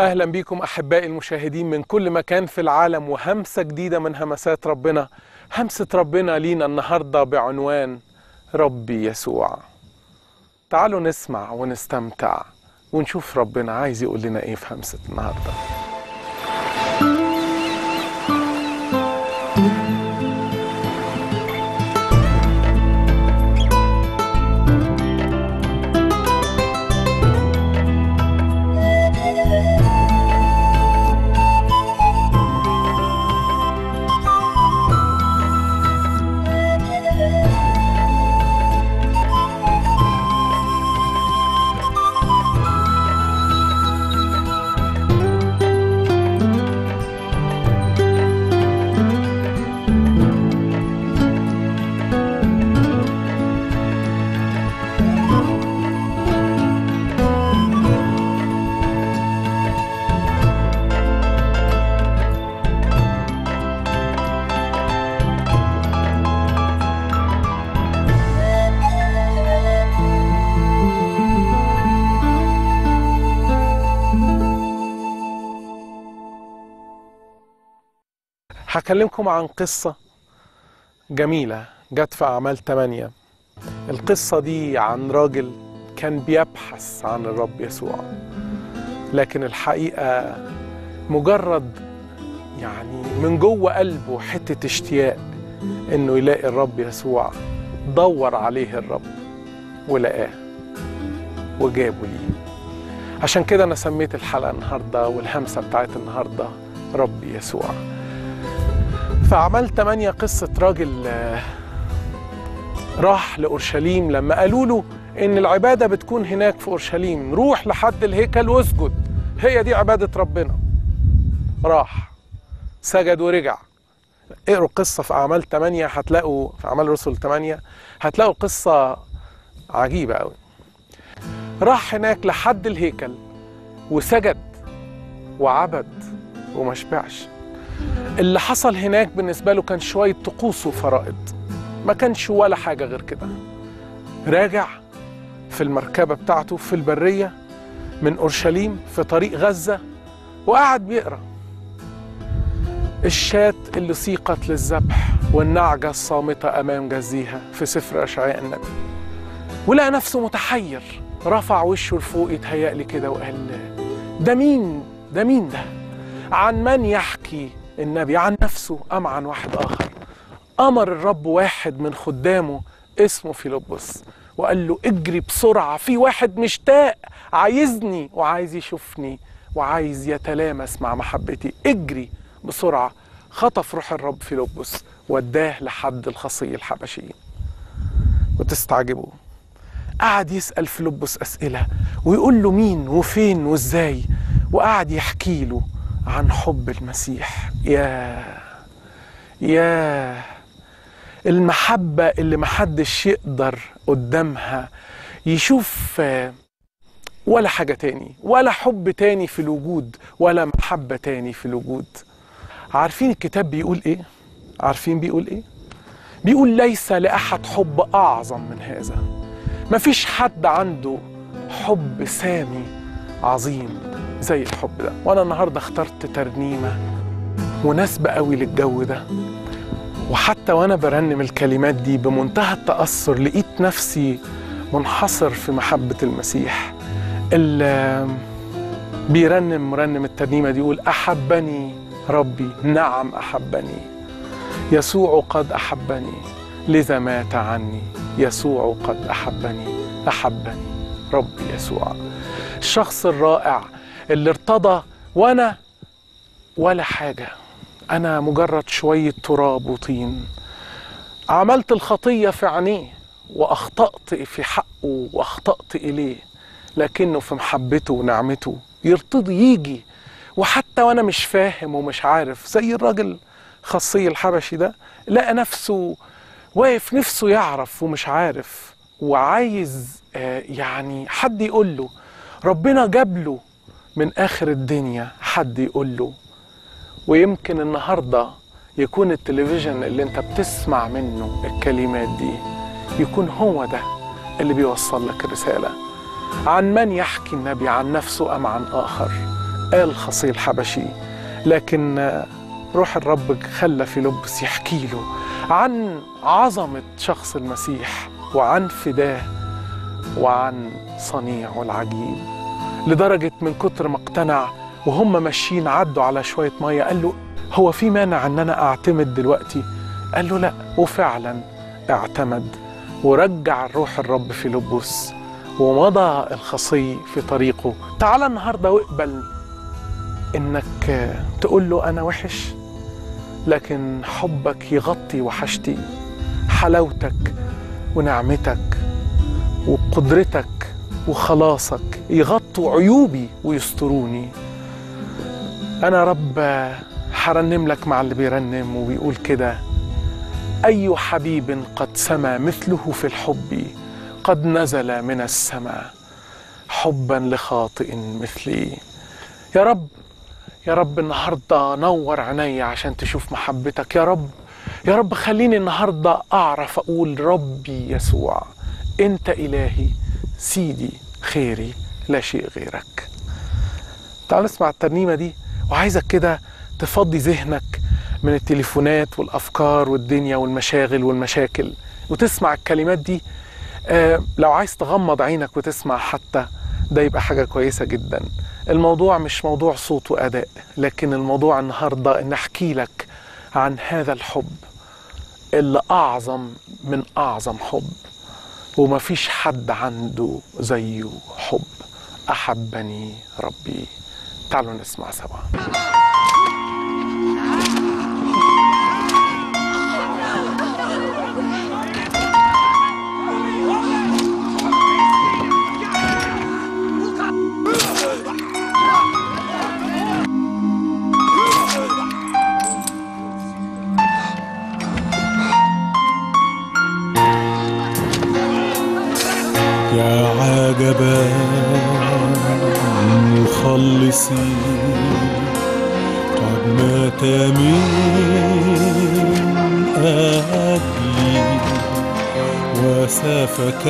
اهلا بكم احبائي المشاهدين من كل مكان في العالم وهمسه جديده من همسات ربنا همسه ربنا لينا النهارده بعنوان ربي يسوع تعالوا نسمع ونستمتع ونشوف ربنا عايز يقول لنا ايه في همسه النهارده هكلمكم عن قصة جميلة جت في أعمال 8 القصة دي عن راجل كان بيبحث عن الرب يسوع لكن الحقيقة مجرد يعني من جوه قلبه حتة اشتياق إنه يلاقي الرب يسوع دور عليه الرب ولقاه وجابه ليه عشان كده أنا سميت الحلقة النهاردة والهمسة بتاعت النهاردة ربي يسوع فعمل 8 قصة راجل راح لأورشليم لما قالوا له إن العبادة بتكون هناك في أورشليم روح لحد الهيكل واسجد هي دي عبادة ربنا راح سجد ورجع اقروا القصة في أعمال 8 هتلاقوا في أعمال الرسل 8 هتلاقوا قصة عجيبة أوي راح هناك لحد الهيكل وسجد وعبد وما شبعش اللي حصل هناك بالنسبة له كان شوية طقوس وفرائض ما كانش ولا حاجة غير كده راجع في المركبة بتاعته في البرية من أورشليم في طريق غزة وقعد بيقرأ الشاة اللي سيقت للذبح والنعجة الصامتة أمام جزيها في سفر أشعياء النبي ولقى نفسه متحير رفع وشه لفوق يتهيألي كده وقال ده مين ده مين ده عن من يحكي النبي عن نفسه أم عن واحد آخر أمر الرب واحد من خدامه اسمه فيلبس وقال له اجري بسرعة في واحد مشتاق عايزني وعايز يشوفني وعايز يتلامس مع محبتي اجري بسرعة خطف روح الرب فيلبس وداه لحد الخصي الحبشيين وتستعجبوا قعد يسأل فيلبس أسئلة ويقول له مين وفين وازاي وقعد يحكي له عن حب المسيح يا يا المحبة اللي محدش يقدر قدامها يشوف ولا حاجة تاني ولا حب تاني في الوجود ولا محبة تاني في الوجود عارفين الكتاب بيقول ايه عارفين بيقول ايه بيقول ليس لأحد حب أعظم من هذا مفيش حد عنده حب سامي عظيم زي الحب ده وانا النهارده اخترت ترنيمه مناسبه قوي للجو ده وحتى وانا برنم الكلمات دي بمنتهى التاثر لقيت نفسي منحصر في محبه المسيح اللي بيرنم مرنم الترنيمه دي يقول احبني ربي نعم احبني يسوع قد احبني لذا مات عني يسوع قد احبني احبني ربي يسوع الشخص الرائع اللي ارتضى وانا ولا حاجه انا مجرد شويه تراب وطين عملت الخطيه في عينيه واخطات في حقه واخطات اليه لكنه في محبته ونعمته يرتضي يجي وحتى وانا مش فاهم ومش عارف زي الراجل خاصي الحبشي ده لقى نفسه واقف نفسه يعرف ومش عارف وعايز آه يعني حد يقول له ربنا جاب له من اخر الدنيا حد يقول له ويمكن النهارده يكون التلفزيون اللي انت بتسمع منه الكلمات دي يكون هو ده اللي بيوصل لك الرساله عن من يحكي النبي عن نفسه ام عن اخر قال الخصي الحبشي لكن روح الرب خلى فيلبس يحكي له عن عظمة شخص المسيح وعن فداه وعن صنيعه العجيب لدرجة من كتر ما اقتنع وهم ماشيين عدوا على شوية مية قال له هو في مانع ان انا اعتمد دلوقتي قال له لا وفعلا اعتمد ورجع الروح الرب في لبس ومضى الخصي في طريقه تعال النهارده واقبل انك تقول له انا وحش لكن حبك يغطي وحشتي حلاوتك ونعمتك وقدرتك وخلاصك يغطوا عيوبي ويستروني انا رب حرنم لك مع اللي بيرنم وبيقول كده اي حبيب قد سما مثله في الحب قد نزل من السماء حبا لخاطئ مثلي يا رب يا رب النهارده نور عيني عشان تشوف محبتك يا رب يا رب خليني النهارده اعرف اقول ربي يسوع انت الهي سيدي خيري لا شيء غيرك تعال نسمع الترنيمه دي وعايزك كده تفضي ذهنك من التليفونات والافكار والدنيا والمشاغل والمشاكل وتسمع الكلمات دي آه لو عايز تغمض عينك وتسمع حتى ده يبقى حاجه كويسه جدا الموضوع مش موضوع صوت واداء لكن الموضوع النهارده ان احكي لك عن هذا الحب اللي اعظم من اعظم حب ومفيش حد عنده زيه حب احبني ربي تعالوا نسمع سوا يا عجبا مخلصي قد مات من أجلي وسفك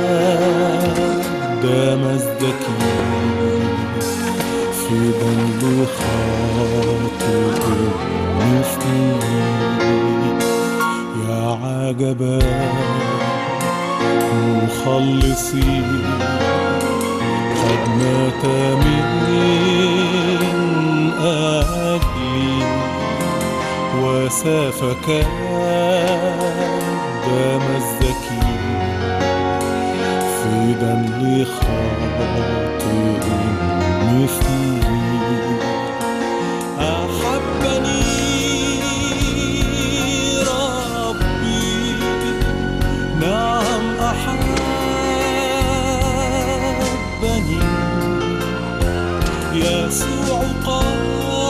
دم الزكي في ذنب خاطئ مثلي يا عجبا مخلصي قد مات من أجلي وسفك دم الزكي في دم لخاطئ مثلي أحبني ربي نعم أحبني يسوع قد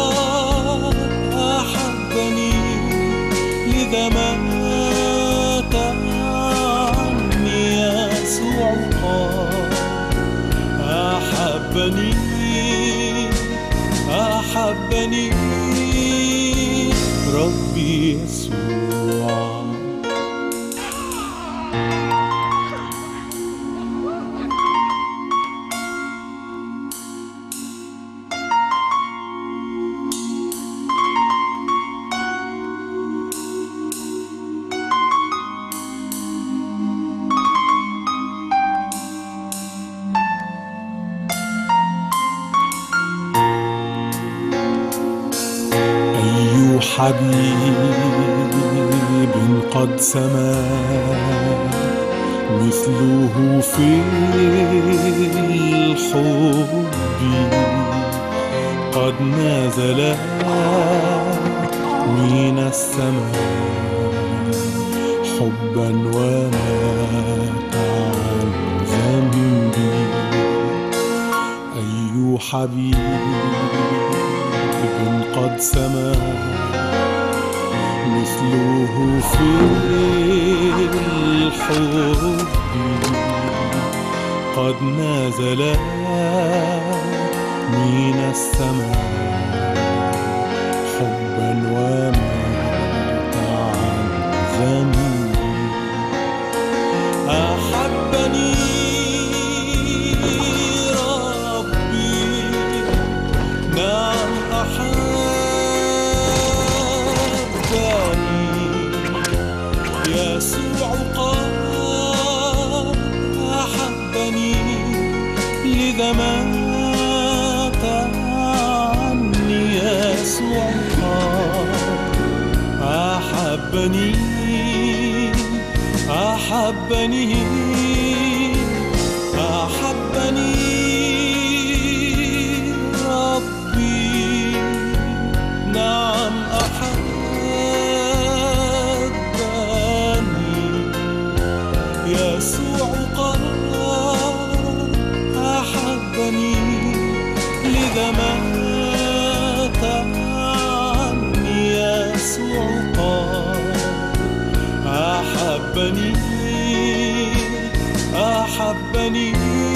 أحبني لذا مات عني يسوع قد أحبني أحبني ربي يسوع أي حبيب قد سما مثله في الحب قد نزل من السماء حبا ومات عن ذنبي أي حبيب قد سما مثله في الحب قد نزل من السماء حبا ومات عن ذنبي أحبني ربي أحبني أحبني أحبني ربي نعم أحبني يسوع قال أحبني لذا مات عني يسوع قال أحبني أحبني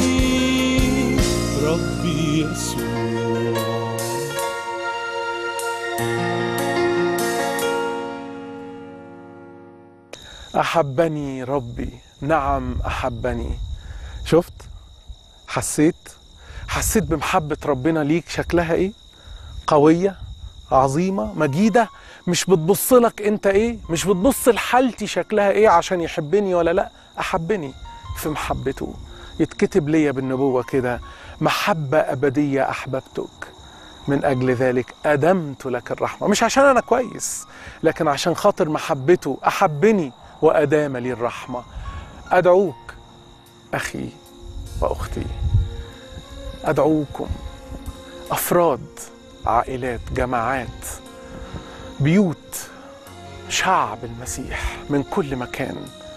ربي يسوع أحبني ربي نعم أحبني شفت حسيت حسيت بمحبة ربنا ليك شكلها إيه قوية عظيمة مجيدة مش بتبص لك أنت إيه مش بتبص لحالتي شكلها إيه عشان يحبني ولا لأ أحبني في محبته يتكتب ليا بالنبوة كده محبة أبدية أحببتك من أجل ذلك أدمت لك الرحمة مش عشان أنا كويس لكن عشان خاطر محبته أحبني وأدام لي الرحمة أدعوك أخي وأختي أدعوكم أفراد عائلات جماعات بيوت شعب المسيح من كل مكان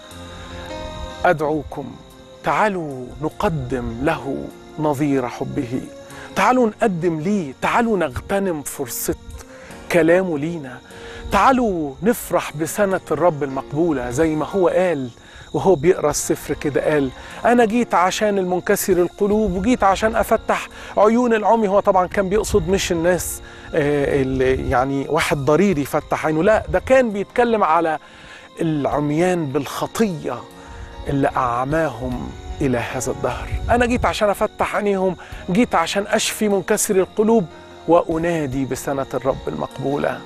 أدعوكم تعالوا نقدم له نظير حبه تعالوا نقدم ليه تعالوا نغتنم فرصة كلامه لينا تعالوا نفرح بسنة الرب المقبولة زي ما هو قال وهو بيقرا السفر كده قال انا جيت عشان المنكسر القلوب وجيت عشان افتح عيون العمي هو طبعا كان بيقصد مش الناس آه، اللي يعني واحد ضرير يفتح عينه لا ده كان بيتكلم على العميان بالخطيه اللي اعماهم الى هذا الدهر انا جيت عشان افتح عينيهم جيت عشان اشفي منكسر القلوب وانادي بسنه الرب المقبوله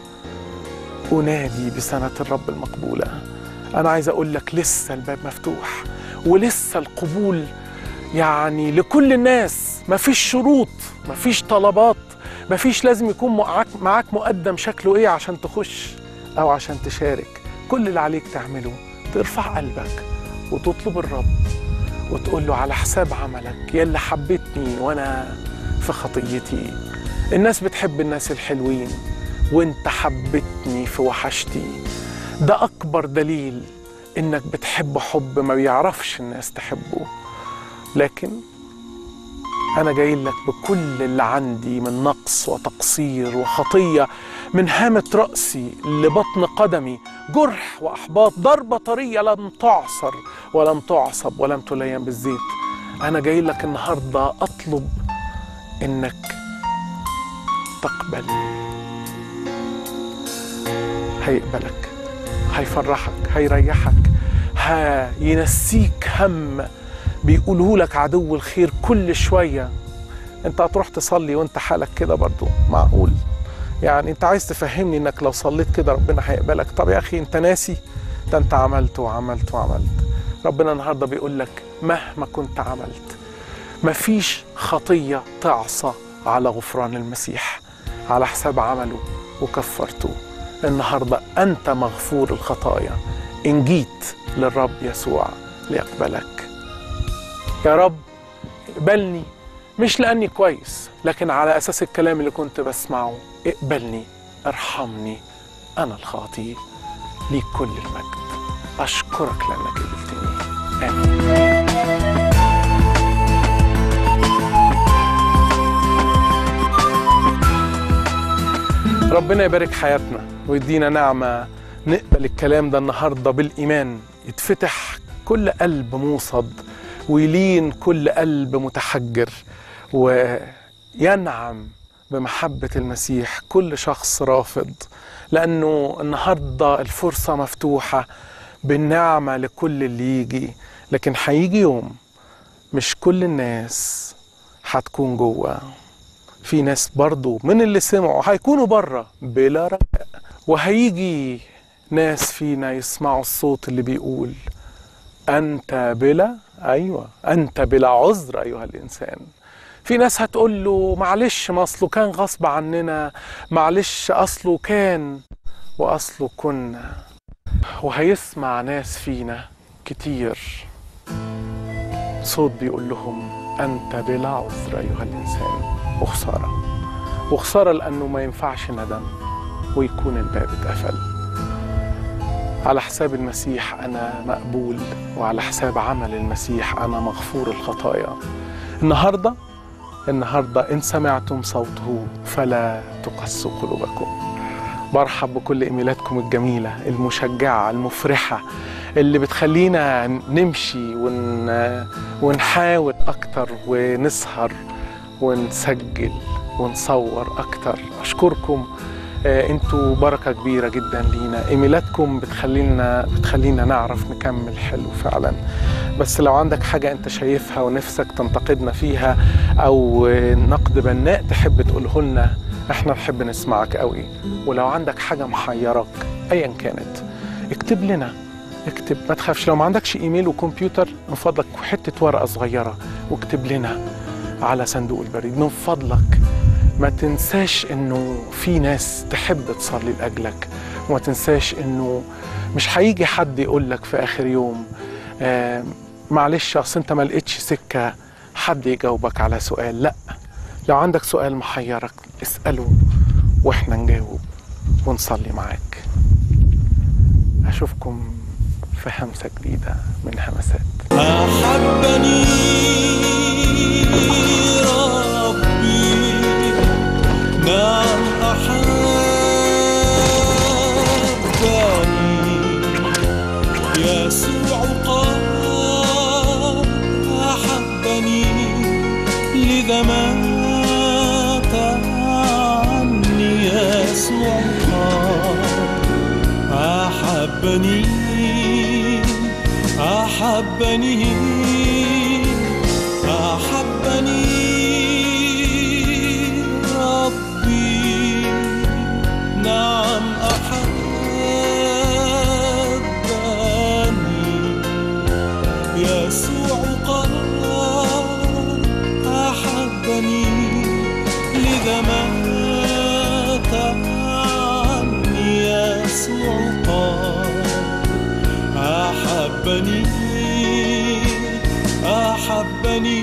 انادي بسنه الرب المقبوله انا عايز اقول لك لسه الباب مفتوح ولسه القبول يعني لكل الناس مفيش شروط مفيش طلبات مفيش لازم يكون معاك, معاك مقدم شكله ايه عشان تخش او عشان تشارك كل اللي عليك تعمله ترفع قلبك وتطلب الرب وتقول له على حساب عملك يا اللي حبتني وانا في خطيتي الناس بتحب الناس الحلوين وانت حبتني في وحشتي ده اكبر دليل انك بتحب حب ما بيعرفش الناس تحبه لكن انا جاي لك بكل اللي عندي من نقص وتقصير وخطيه من هامه راسي لبطن قدمي جرح واحباط ضربه طريه لم تعصر ولم تعصب ولم تلين بالزيت انا جاي لك النهارده اطلب انك تقبل هيقبلك هيفرحك هيريحك هينسيك هم بيقوله لك عدو الخير كل شوية انت هتروح تصلي وانت حالك كده برضو معقول يعني انت عايز تفهمني انك لو صليت كده ربنا هيقبلك طب يا اخي انت ناسي ده انت عملت وعملت وعملت ربنا النهارده بيقول لك مهما كنت عملت مفيش خطية تعصى على غفران المسيح على حساب عمله وكفرته النهارده انت مغفور الخطايا ان جيت للرب يسوع ليقبلك يا رب اقبلني مش لاني كويس لكن على اساس الكلام اللي كنت بسمعه اقبلني ارحمني انا الخاطي ليك كل المجد اشكرك لانك قبلتني امين ربنا يبارك حياتنا ويدينا نعمة نقبل الكلام ده النهاردة بالإيمان يتفتح كل قلب موصد ويلين كل قلب متحجر وينعم بمحبة المسيح كل شخص رافض لأنه النهاردة الفرصة مفتوحة بالنعمة لكل اللي يجي لكن هيجي يوم مش كل الناس هتكون جوه في ناس برضو من اللي سمعوا هيكونوا بره بلا رجاء وهيجي ناس فينا يسمعوا الصوت اللي بيقول أنت بلا أيوة أنت بلا عذر أيها الإنسان في ناس هتقول له معلش ما أصله كان غصب عننا معلش أصله كان وأصله كنا وهيسمع ناس فينا كتير صوت بيقول لهم أنت بلا عذر أيها الإنسان وخسارة وخسارة لأنه ما ينفعش ندم ويكون الباب اتقفل على حساب المسيح أنا مقبول وعلى حساب عمل المسيح أنا مغفور الخطايا النهاردة النهاردة إن سمعتم صوته فلا تقسوا قلوبكم برحب بكل إيميلاتكم الجميلة المشجعة المفرحة اللي بتخلينا نمشي ون... ونحاول أكتر ونسهر ونسجل ونصور أكتر أشكركم آه، انتوا بركة كبيرة جدا لينا ايميلاتكم بتخلينا بتخلينا نعرف نكمل حلو فعلا بس لو عندك حاجة انت شايفها ونفسك تنتقدنا فيها او آه، نقد بناء تحب تقوله لنا احنا نحب نسمعك قوي ولو عندك حاجة محيرك ايا كانت اكتب لنا اكتب ما تخافش لو ما عندكش ايميل وكمبيوتر من فضلك حتة ورقة صغيرة واكتب لنا على صندوق البريد من فضلك ما تنساش انه في ناس تحب تصلي لاجلك وما تنساش انه مش هيجي حد يقول لك في اخر يوم آه معلش اصل انت ما لقيتش سكه حد يجاوبك على سؤال لا لو عندك سؤال محيرك اساله واحنا نجاوب ونصلي معاك اشوفكم في همسه جديده من همسات أحبني ربي نعم أحبني يسوع قال أحبني لذا مات عني يسوع قال أحبني أحبني أحبني ربي نعم أحبني يسوع قال أحبني لذا مات عني يسوع قال أحبني أحبني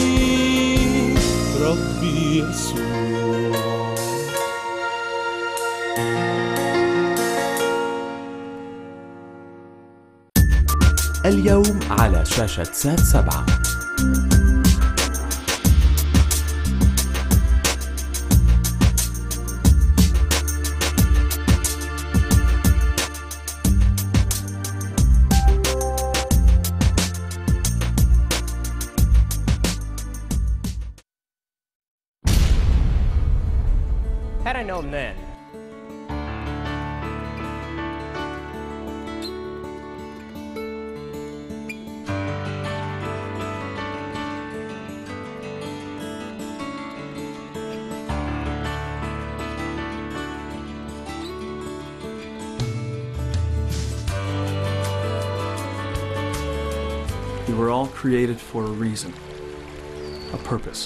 ربي يسوع اليوم على شاشة سات سبعة Had I known then, We were all created for a reason, a purpose.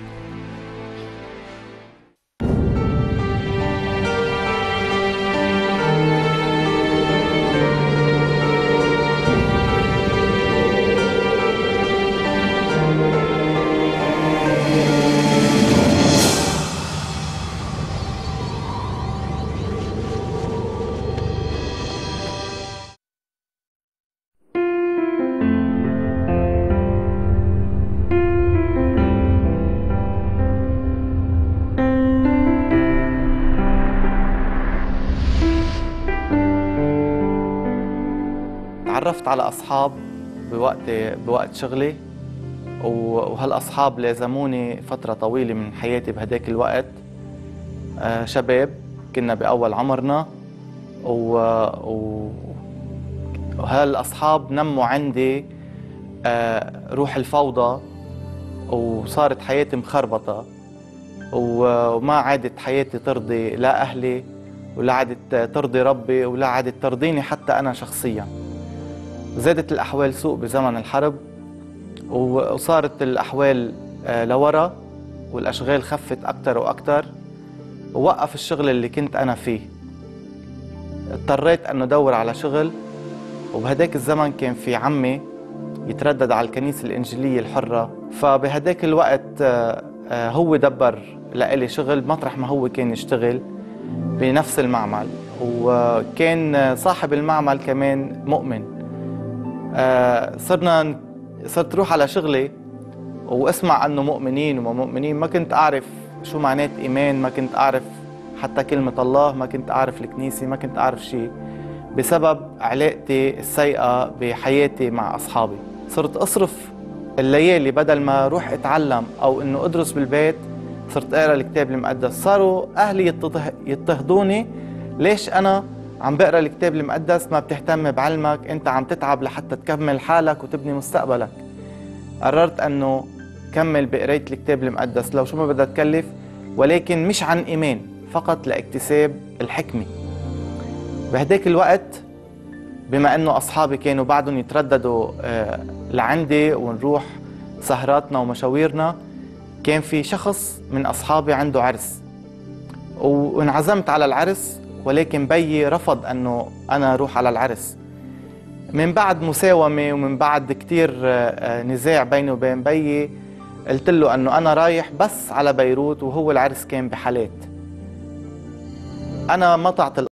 تعرفت على أصحاب بوقت بوقت شغلي و- وهالأصحاب لازموني فترة طويلة من حياتي بهداك الوقت آه، شباب كنا بأول عمرنا و... و... وهالأصحاب نموا عندي آه، روح الفوضى وصارت حياتي مخربطة و- وما عادت حياتي ترضي لا أهلي ولا عادت ترضي ربي ولا عادت ترضيني حتى أنا شخصياً زادت الأحوال سوء بزمن الحرب و- وصارت الأحوال آه، لورا والأشغال خفت أكتر وأكتر ووقف الشغل اللي كنت أنا فيه اضطريت أنه أدور على شغل وبهداك الزمن كان في عمي يتردد على الكنيسة الإنجيلية الحرة فبهداك الوقت آه، آه، هو دبر لإلي شغل مطرح ما هو كان يشتغل بنفس المعمل وكان صاحب المعمل كمان مؤمن آه، صرنا صرت روح على شغلي واسمع عنه مؤمنين وما مؤمنين ما كنت اعرف شو معنات ايمان ما كنت اعرف حتى كلمة الله ما كنت اعرف الكنيسة ما كنت اعرف شيء بسبب علاقتي السيئة بحياتي مع اصحابي صرت اصرف الليالي بدل ما اروح اتعلم او انه ادرس بالبيت صرت اقرا الكتاب المقدس صاروا اهلي يضطه- يضطهدوني ليش انا عم بقرا الكتاب المقدس ما بتهتم بعلمك انت عم تتعب لحتى تكمل حالك وتبني مستقبلك قررت انه كمل بقرايه الكتاب المقدس لو شو ما بدها تكلف ولكن مش عن ايمان فقط لاكتساب الحكمه بهداك الوقت بما انه اصحابي كانوا بعدهم يترددوا آه، لعندي ونروح سهراتنا ومشاويرنا كان في شخص من اصحابي عنده عرس وانعزمت على العرس ولكن بيي رفض انه انا اروح على العرس من بعد مساومه ومن بعد كتير آه، آه، نزاع بيني وبين بيي قلت له انه انا رايح بس على بيروت وهو العرس كان بحالات انا ما طعت